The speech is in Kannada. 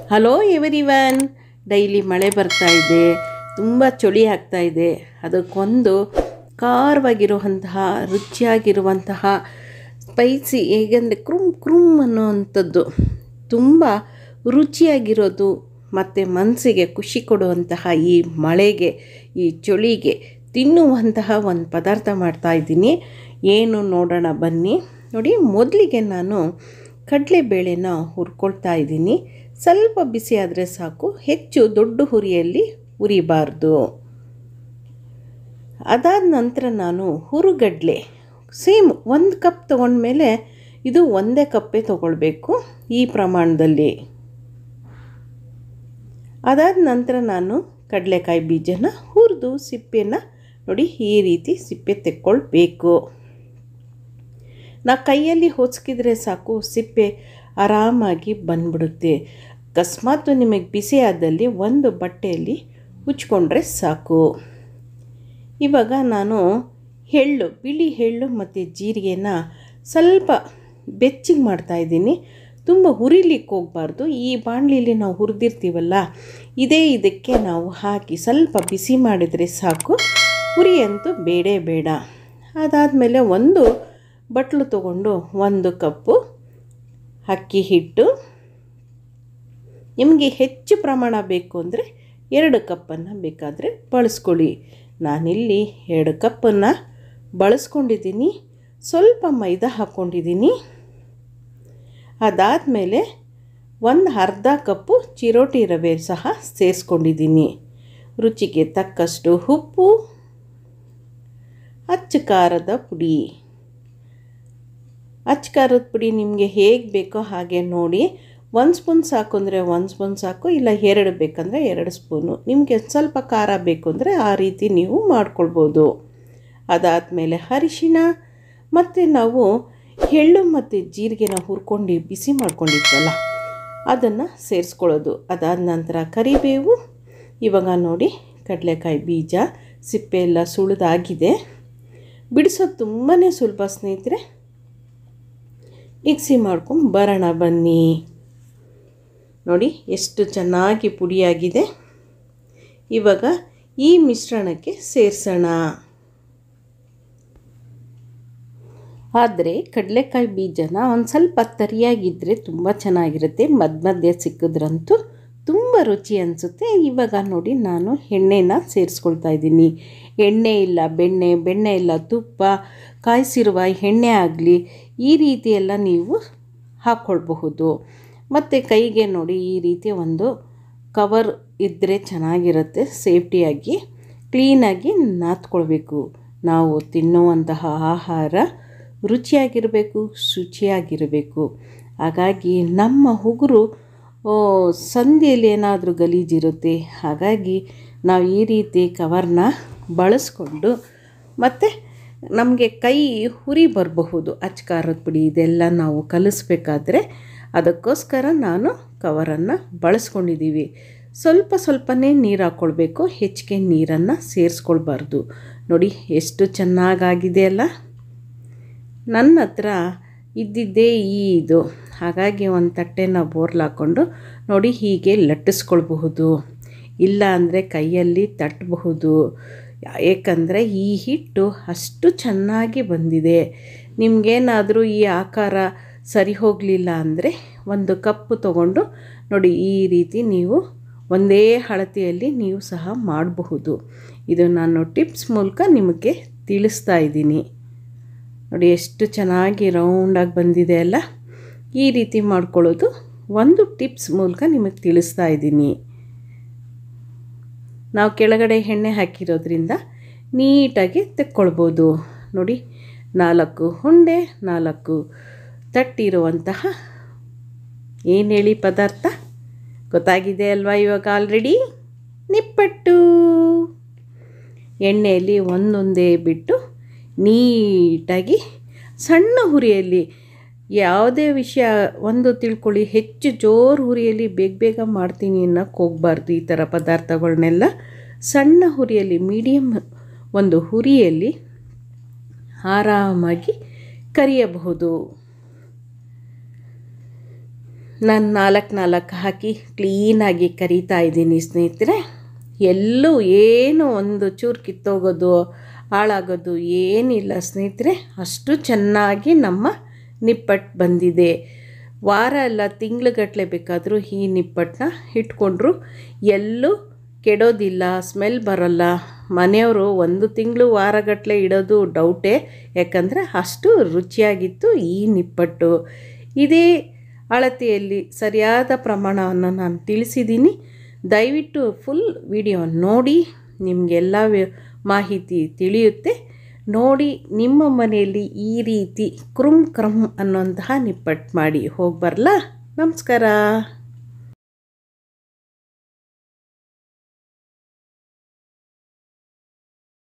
ಹಲೋ ಎವರಿವನ್ ಡೈಲಿ ಮಳೆ ಬರ್ತಾ ಇದೆ ತುಂಬ ಚಳಿ ಆಗ್ತಾ ಇದೆ ಅದಕ್ಕೊಂದು ಖಾರವಾಗಿರುವಂತಹ ರುಚಿಯಾಗಿರುವಂತಹ ಸ್ಪೈಸಿ ಹೇಗೆಂದರೆ ಕ್ರುಮ್ ಕ್ರುಮ್ ಅನ್ನೋವಂಥದ್ದು ತುಂಬ ರುಚಿಯಾಗಿರೋದು ಮತ್ತು ಮನಸ್ಸಿಗೆ ಖುಷಿ ಕೊಡುವಂತಹ ಈ ಮಳೆಗೆ ಈ ಚಳಿಗೆ ತಿನ್ನುವಂತಹ ಒಂದು ಪದಾರ್ಥ ಮಾಡ್ತಾ ಇದ್ದೀನಿ ಏನು ನೋಡೋಣ ಬನ್ನಿ ನೋಡಿ ಮೊದಲಿಗೆ ನಾನು ಕಡಲೆಬೇಳೆನ ಹುರ್ಕೊಳ್ತಾ ಇದ್ದೀನಿ ಸ್ವಲ್ಪ ಬಿಸಿ ಆದರೆ ಸಾಕು ಹೆಚ್ಚು ದೊಡ್ಡ ಹುರಿಯಲ್ಲಿ ಹುರಿಬಾರ್ದು ಅದಾದ ನಂತರ ನಾನು ಹುರುಗಡ್ಲೆ ಸೇಮ್ ಒಂದು ಕಪ್ ತೊಗೊಂಡ್ಮೇಲೆ ಇದು ಒಂದೇ ಕಪ್ಪೇ ತೊಗೊಳ್ಬೇಕು ಈ ಪ್ರಮಾಣದಲ್ಲಿ ಅದಾದ ನಂತರ ನಾನು ಕಡಲೆಕಾಯಿ ಬೀಜನ ಹುರಿದು ಸಿಪ್ಪೆನ ನೋಡಿ ಈ ರೀತಿ ಸಿಪ್ಪೆ ತೆಕ್ಕೊಳ್ಬೇಕು ನಾ ಕೈಯಲ್ಲಿ ಹೊಚ್ಕಿದ್ರೆ ಸಾಕು ಸಿಪ್ಪೆ ಆರಾಮಾಗಿ ಬಂದ್ಬಿಡುತ್ತೆ ಅಕಸ್ಮಾತ್ ನಿಮಗೆ ಬಿಸಿ ಆದಲ್ಲಿ ಒಂದು ಬಟ್ಟೆಯಲ್ಲಿ ಉಚ್ಕೊಂಡ್ರೆ ಸಾಕು ಇವಾಗ ನಾನು ಎಳ್ಳು ಬಿಳಿ ಎಳ್ಳು ಮತ್ತು ಜೀರಿಗೆನ ಸ್ವಲ್ಪ ಬೆಚ್ಚಿಗೆ ಮಾಡ್ತಾಯಿದ್ದೀನಿ ತುಂಬ ಹುರಿಲಿಕ್ಕೆ ಹೋಗಬಾರ್ದು ಈ ಬಾಣಲಿಲಿ ನಾವು ಹುರಿದಿರ್ತೀವಲ್ಲ ಇದೇ ಇದಕ್ಕೆ ನಾವು ಹಾಕಿ ಸ್ವಲ್ಪ ಬಿಸಿ ಮಾಡಿದರೆ ಸಾಕು ಹುರಿ ಅಂತೂ ಬೇಡೇ ಬೇಡ ಅದಾದಮೇಲೆ ಒಂದು ಬಟ್ಲು ತಗೊಂಡು ಒಂದು ಕಪ್ಪು ಅಕ್ಕಿ ಹಿಟ್ಟು ನಿಮಗೆ ಹೆಚ್ಚು ಪ್ರಮಾಣ ಬೇಕು ಅಂದರೆ ಎರಡು ಕಪ್ಪನ್ನು ಬೇಕಾದರೆ ಬಳಸ್ಕೊಳ್ಳಿ ನಾನಿಲ್ಲಿ ಎರಡು ಕಪ್ಪನ್ನು ಬಳಸ್ಕೊಂಡಿದ್ದೀನಿ ಸ್ವಲ್ಪ ಮೈದಾ ಹಾಕ್ಕೊಂಡಿದ್ದೀನಿ ಅದಾದಮೇಲೆ ಒಂದು ಅರ್ಧ ಕಪ್ಪು ಚಿರೋಟಿ ರವೆ ಸಹ ಸೇರಿಸ್ಕೊಂಡಿದ್ದೀನಿ ರುಚಿಗೆ ತಕ್ಕಷ್ಟು ಉಪ್ಪು ಅಚ್ಚ ಖಾರದ ಪುಡಿ ಅಚ್ಚ ಖಾರದ ಪುಡಿ ನಿಮಗೆ ಹೇಗೆ ಬೇಕೋ ಹಾಗೆ ನೋಡಿ ಒಂದು ಸ್ಪೂನ್ ಸಾಕು ಅಂದರೆ ಒಂದು ಸ್ಪೂನ್ ಸಾಕು ಇಲ್ಲ ಎರಡು ಬೇಕಂದರೆ ಎರಡು ಸ್ಪೂನು ನಿಮಗೆ ಸ್ವಲ್ಪ ಖಾರ ಬೇಕು ಅಂದರೆ ಆ ರೀತಿ ನೀವು ಮಾಡ್ಕೊಳ್ಬೋದು ಅದಾದಮೇಲೆ ಅರಿಶಿಣ ಮತ್ತು ನಾವು ಎಳ್ಳು ಮತ್ತು ಜೀರಿಗೆನ ಹುರ್ಕೊಂಡು ಬಿಸಿ ಮಾಡ್ಕೊಂಡಿದ್ವಲ್ಲ ಅದನ್ನು ಸೇರಿಸ್ಕೊಳ್ಳೋದು ಅದಾದ ನಂತರ ಕರಿಬೇವು ಇವಾಗ ನೋಡಿ ಕಡಲೆಕಾಯಿ ಬೀಜ ಸಿಪ್ಪೆ ಎಲ್ಲ ಸುಳಿದಾಗಿದೆ ಬಿಡಿಸೋದು ತುಂಬಾ ಸುಲಭ ಸ್ನೇಹಿತರೆ ಮಿಕ್ಸಿ ಮಾಡ್ಕೊಂಡು ಬರೋಣ ಬನ್ನಿ ನೋಡಿ ಎಷ್ಟು ಚೆನ್ನಾಗಿ ಪುಡಿಯಾಗಿದೆ ಇವಾಗ ಈ ಮಿಶ್ರಣಕ್ಕೆ ಸೇರಿಸೋಣ ಆದರೆ ಕಡಲೆಕಾಯಿ ಬೀಜನ ಒಂದು ಸ್ವಲ್ಪ ತರಿಯಾಗಿದ್ದರೆ ತುಂಬ ಚೆನ್ನಾಗಿರುತ್ತೆ ಮಧ್ಯ ಮಧ್ಯೆ ಸಿಕ್ಕಿದ್ರಂತೂ ತುಂಬ ರುಚಿ ಅನಿಸುತ್ತೆ ಇವಾಗ ನೋಡಿ ನಾನು ಎಣ್ಣೆನ ಸೇರಿಸ್ಕೊಳ್ತಾ ಇದ್ದೀನಿ ಎಣ್ಣೆ ಇಲ್ಲ ಬೆಣ್ಣೆ ಬೆಣ್ಣೆ ಇಲ್ಲ ತುಪ್ಪ ಕಾಯಿಸಿರುವ ಎಣ್ಣೆ ಆಗಲಿ ಈ ರೀತಿ ಎಲ್ಲ ನೀವು ಹಾಕ್ಕೊಳ್ಬಹುದು ಮತ್ತು ಕೈಗೆ ನೋಡಿ ಈ ರೀತಿ ಒಂದು ಕವರ್ ಇದ್ದರೆ ಚೆನ್ನಾಗಿರುತ್ತೆ ಸೇಫ್ಟಿಯಾಗಿ ಕ್ಲೀನಾಗಿ ನಾತ್ಕೊಳ್ಬೇಕು ನಾವು ತಿನ್ನುವಂತಹ ಆಹಾರ ರುಚಿಯಾಗಿರಬೇಕು ಶುಚಿಯಾಗಿರಬೇಕು ಹಾಗಾಗಿ ನಮ್ಮ ಉಗುರು ಸಂಧಿಯಲ್ಲಿ ಏನಾದರೂ ಗಲೀಜಿರುತ್ತೆ ಹಾಗಾಗಿ ನಾವು ಈ ರೀತಿ ಕವರ್ನ ಬಳಸ್ಕೊಂಡು ಮತ್ತು ನಮಗೆ ಕೈ ಹುರಿ ಬರಬಹುದು ಅಚ್ಕಾರದ ಪುಡಿ ಇದೆಲ್ಲ ನಾವು ಕಲಿಸ್ಬೇಕಾದ್ರೆ ಅದಕ್ಕೋಸ್ಕರ ನಾನು ಕವರನ್ನು ಬಳಸ್ಕೊಂಡಿದ್ದೀವಿ ಸ್ವಲ್ಪ ಸ್ವಲ್ಪನೇ ನೀರು ಹಾಕ್ಕೊಳ್ಬೇಕು ಹೆಚ್ಚಿಗೆ ನೀರನ್ನು ಸೇರಿಸ್ಕೊಳ್ಬಾರ್ದು ನೋಡಿ ಎಷ್ಟು ಚೆನ್ನಾಗಾಗಿದೆ ಅಲ್ಲ ನನ್ನ ಹತ್ರ ಇದ್ದಿದ್ದೇ ಈ ಇದು ಹಾಗಾಗಿ ಒಂದು ತಟ್ಟೆನ ಬೋರ್ಲ್ ಹಾಕ್ಕೊಂಡು ನೋಡಿ ಹೀಗೆ ಲಟ್ಟಿಸ್ಕೊಳ್ಬಹುದು ಇಲ್ಲ ಅಂದರೆ ಕೈಯಲ್ಲಿ ತಟ್ಟಬಹುದು ಏಕೆಂದರೆ ಈ ಹಿಟ್ಟು ಅಷ್ಟು ಚೆನ್ನಾಗಿ ಬಂದಿದೆ ನಿಮಗೇನಾದರೂ ಈ ಆಕಾರ ಸರಿ ಹೋಗಲಿಲ್ಲ ಅಂದರೆ ಒಂದು ಕಪ್ಪು ತಗೊಂಡು ನೋಡಿ ಈ ರೀತಿ ನೀವು ಒಂದೇ ಅಳತೆಯಲ್ಲಿ ನೀವು ಸಹ ಮಾಡಬಹುದು ಇದು ನಾನು ಟಿಪ್ಸ್ ಮೂಲಕ ನಿಮಗೆ ತಿಳಿಸ್ತಾ ಇದ್ದೀನಿ ನೋಡಿ ಎಷ್ಟು ಚೆನ್ನಾಗಿ ರೌಂಡಾಗಿ ಬಂದಿದೆ ಅಲ್ಲ ಈ ರೀತಿ ಮಾಡ್ಕೊಳ್ಳೋದು ಒಂದು ಟಿಪ್ಸ್ ಮೂಲಕ ನಿಮಗೆ ತಿಳಿಸ್ತಾ ಇದ್ದೀನಿ ನಾವು ಕೆಳಗಡೆ ಎಣ್ಣೆ ಹಾಕಿರೋದ್ರಿಂದ ನೀಟಾಗಿ ತೆಕ್ಕೊಳ್ಬೋದು ನೋಡಿ ನಾಲ್ಕು ಹುಂಡೆ ನಾಲ್ಕು ತಟ್ಟಿರುವಂತಹ ಏನು ಹೇಳಿ ಪದಾರ್ಥ ಗೊತ್ತಾಗಿದೆ ಅಲ್ವಾ ಇವಾಗ ಆಲ್ರೆಡಿ ನಿಪ್ಪಟ್ಟು ಎಣ್ಣೆಯಲ್ಲಿ ಒಂದೊಂದೇ ಬಿಟ್ಟು ನೀಟಾಗಿ ಸಣ್ಣ ಹುರಿಯಲ್ಲಿ ಯಾವುದೇ ವಿಷಯ ಒಂದು ತಿಳ್ಕೊಳ್ಳಿ ಹೆಚ್ಚು ಜೋರು ಹುರಿಯಲ್ಲಿ ಬೇಗ ಬೇಗ ಮಾಡ್ತೀನಿ ಅನ್ನೋಕ್ಕೆ ಹೋಗಬಾರ್ದು ಈ ಥರ ಪದಾರ್ಥಗಳನ್ನೆಲ್ಲ ಸಣ್ಣ ಹುರಿಯಲ್ಲಿ ಮೀಡಿಯಮ್ ಒಂದು ಹುರಿಯಲ್ಲಿ ಆರಾಮಾಗಿ ಕರಿಯಬಹುದು ನಾನು ನಾಲ್ಕು ನಾಲ್ಕು ಹಾಕಿ ಕ್ಲೀನಾಗಿ ಕರಿತಾ ಇದ್ದೀನಿ ಸ್ನೇಹಿತರೆ ಎಲ್ಲೂ ಏನು ಒಂದು ಚೂರು ಕಿತ್ತೋಗೋದು ಹಾಳಾಗೋದು ಏನಿಲ್ಲ ಸ್ನೇಹಿತರೆ ಅಷ್ಟು ಚೆನ್ನಾಗಿ ನಮ್ಮ ನಿಪ್ಪಟ್ಟು ಬಂದಿದೆ ವಾರ ಅಲ್ಲ ತಿಂಗ್ಳುಗಟ್ಟಲೆ ಬೇಕಾದರೂ ಈ ನಿಪ್ಪಟ್ಟನ್ನ ಇಟ್ಕೊಂಡ್ರು ಎಲ್ಲೂ ಕೆಡೋದಿಲ್ಲ ಸ್ಮೆಲ್ ಬರೋಲ್ಲ ಮನೆಯವರು ಒಂದು ತಿಂಗಳು ವಾರಗಟ್ಟಲೆ ಇಡೋದು ಡೌಟೇ ಯಾಕಂದರೆ ಅಷ್ಟು ರುಚಿಯಾಗಿತ್ತು ಈ ನಿಪ್ಪಟ್ಟು ಇದೇ ಅಳತೆಯಲ್ಲಿ ಸರಿಯಾದ ಪ್ರಮಾಣವನ್ನು ನಾನು ತಿಳಿಸಿದ್ದೀನಿ ದಯವಿಟ್ಟು ಫುಲ್ ವಿಡಿಯೋ ನೋಡಿ ನಿಮಗೆಲ್ಲ ಮಾಹಿತಿ ತಿಳಿಯುತ್ತೆ ನೋಡಿ ನಿಮ್ಮ ಮನೆಯಲ್ಲಿ ಈ ರೀತಿ ಕ್ರುಮ್ ಕ್ರಮ್ ಅನ್ನೋಂತಹ ನಿಪ್ಪಟ್ಟು ಮಾಡಿ ಹೋಗಿ ಬರಲಾ ನಮಸ್ಕಾರ